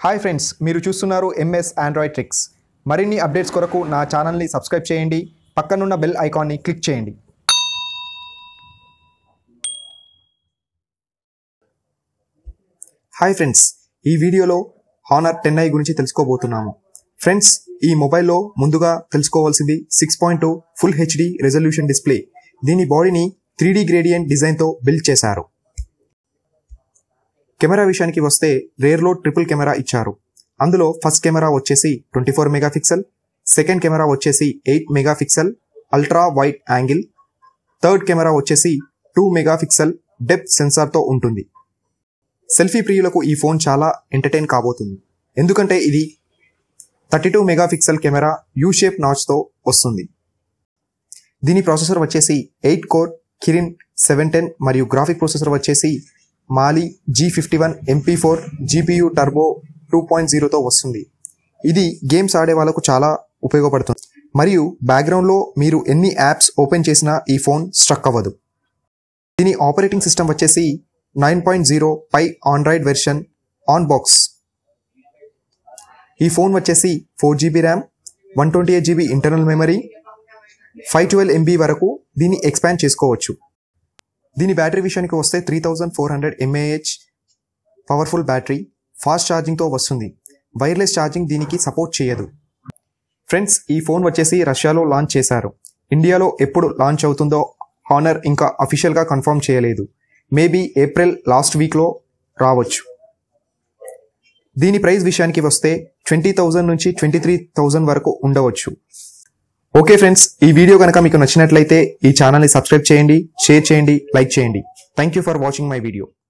hi friends మీరు చూస్తున్నారు MS android tricks మరిన్ని అప్డేట్స్ కొరకు నా ఛానల్ని సబ్స్క్రైబ్ చేయండి పక్కనున్న బెల్ ఐకాన్ని క్లిక్ చేయండి హాయ్ ఫ్రెండ్స్ ఈ వీడియోలో హానర్ టెన్ ఐ గురించి తెలుసుకోబోతున్నాము ఫ్రెండ్స్ ఈ మొబైల్లో ముందుగా తెలుసుకోవాల్సింది six point two full HD resolution display దీని బాడీని త్రీ డి గ్రేడియంట్ డిజైన్తో బిల్డ్ చేశారు కెమెరా విషయానికి వస్తే రేర్లో ట్రిపుల్ కెమెరా ఇచ్చారు అందులో ఫస్ట్ కెమెరా వచ్చేసి twenty four megapixel second camera వచ్చేసి eight megapixel ultra wide angle third camera వచ్చేసి టూ మెగాపిక్సెల్ డెప్త్ సెన్సార్తో ఉంటుంది సెల్ఫీ ప్రియులకు ఈ ఫోన్ చాలా ఎంటర్టైన్ కాబోతుంది ఎందుకంటే ఇది thirty two megapixel camera U shape నాచ్తో వస్తుంది దీని ప్రాసెసర్ వచ్చేసి eight core Kirin seven ten మరియు గ్రాఫిక్ ప్రాసెసర్ వచ్చేసి Mali G fifty one MP four GPU turbo two point జీరోతో వస్తుంది ఇది గేమ్స్ ఆడే వాళ్ళకు చాలా ఉపయోగపడుతుంది మరియు బ్యాక్గ్రౌండ్లో మీరు ఎన్ని యాప్స్ ఓపెన్ చేసినా ఈ ఫోన్ స్ట్రక్ అవ్వదు దీని ఆపరేటింగ్ సిస్టమ్ వచ్చేసి nine point zero pie android version on box ఈ ఫోన్ వచ్చేసి four GB RAM one twenty eight GB internal memory five twelve MB వరకు దీన్ని ఎక్స్పాండ్ చేసుకోవచ్చు దీని బ్యాటరీ విషయానికి వస్తే three thousand four hundred mAh powerful battery fast ఛార్జింగ్తో వస్తుంది వైర్లెస్ ఛార్జింగ్ దీనికి సపోర్ట్ చేయదు ఫ్రెండ్స్ ఈ ఫోన్ వచ్చేసి రష్యాలో లాంచ్ చేశారు ఇండియాలో ఎప్పుడు లాంచ్ అవుతుందో హానర్ ఇంకా అఫీషియల్గా కన్ఫర్మ్ చేయలేదు మేబీ ఏప్రిల్ లాస్ట్ వీక్లో రావచ్చు దీని ప్రైస్ విషయానికి వస్తే ట్వంటీ థౌజండ్ నుంచి ట్వంటీ త్రీ థౌజండ్ వరకు ఉండవచ్చు ఓకే ఫ్రెండ్స్ ఈ వీడియో కనుక మీకు నచ్చినట్లయితే ఈ ఛానల్ని సబ్స్క్రైబ్ చేయండి షేర్ చేయండి లైక్ చేయండి thank you for watching my video